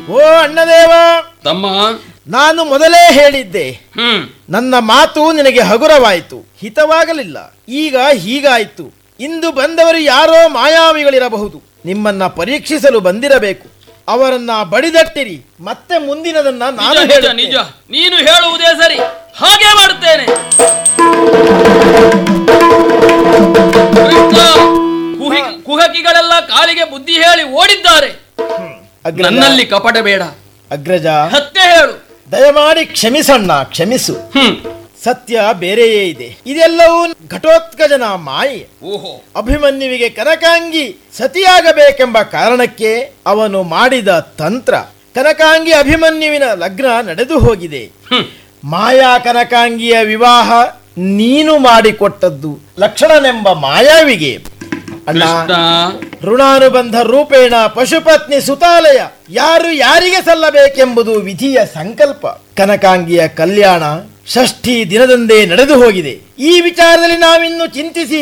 ಓ ಅಣ್ಣದೇವ ತಮ್ಮ ನಾನು ಮೊದಲೇ ಹೇಳಿದ್ದೆ ಹ್ಮ್ ನನ್ನ ಮಾತು ನಿನಗೆ ಹಗುರವಾಯಿತು ಹಿತವಾಗಲಿಲ್ಲ ಈಗ ಹೀಗಾಯಿತು ಇಂದು ಬಂದವರು ಯಾರೋ ಮಾಯಾವಿಗಳಿರಬಹುದು ನಿಮ್ಮನ್ನ ಪರೀಕ್ಷಿಸಲು ಬಂದಿರಬೇಕು ಅವರನ್ನ ಬಡಿದಟ್ಟಿರಿ ಮತ್ತೆ ಮುಂದಿನದನ್ನ ನಾನು ನಿಜ ನಿಜ ಹೇಳುತ್ತೇನೆ. ನಿಜ ನೀನು ಹೇಳುವುದೇ ಸರಿ ಹಾಗೆ ಮಾಡುತ್ತೇನೆ ಕೃಷ್ಣ, ಕುಹಿ- ಕುಹಕಿಗಳೆಲ್ಲ ಕಾಲಿಗೆ ಬುದ್ಧಿ ಹೇಳಿ ಓಡಿದ್ದಾರೆ ಅಗ್ರಜ, ನನ್ನಲ್ಲಿ ಕಪಟ ಬೇಡ ಅಗ್ರಜ ಹತ್ತೆ ಹೇಳು ದಯಮಾಡಿ ಕ್ಷಮಿಸಣ್ಣ ಕ್ಷಮಿಸು ಹ್ಮ್ ಸತ್ಯ ಬೇರೆಯೇ ಇದೆ ಇದೆಲ್ಲವೂ ಘಟೋತ್ಕಜನ ಮಾಯೆ ಓಹೋ ಅಭಿಮನ್ಯುವಿಗೆ ಕನಕಾಂಗಿ ಸತಿಯಾಗಬೇಕೆಂಬ ಕಾರಣಕ್ಕೆ ಅವನು ಮಾಡಿದ ತಂತ್ರ ಕನಕಾಂಗಿ ಅಭಿಮನ್ಯುವಿನ ಲಗ್ನ ನಡೆದು ಹೋಗಿದೆ ಹ್ಮ್ ಮಾಯಾ ಕನಕಾಂಗಿಯ ವಿವಾಹ ನೀನು ಮಾಡಿಕೊಟ್ಟದ್ದು ಲಕ್ಷಣನೆಂಬ ಮಾಯಾವಿಗೆ ಅಣ್ಣ ಕೃಷ್ಣ ಋಣಾನುಬಂಧ ರೂಪೇಣ ಪಶುಪತ್ನಿ ಸುತಾಲಯ ಯಾರು ಯಾರಿಗೆ ಸಲ್ಲಬೇಕೆಂಬುದು ವಿಧಿಯ ಸಂಕಲ್ಪ ಕನಕಾಂಗಿಯ ಕಲ್ಯಾಣ ಷಷ್ಠಿ ದಿನದಂದೇ ನಡೆದು ಹೋಗಿದೆ ಈ ವಿಚಾರದಲ್ಲಿ ನಾವಿನ್ನು ಚಿಂತಿಸಿ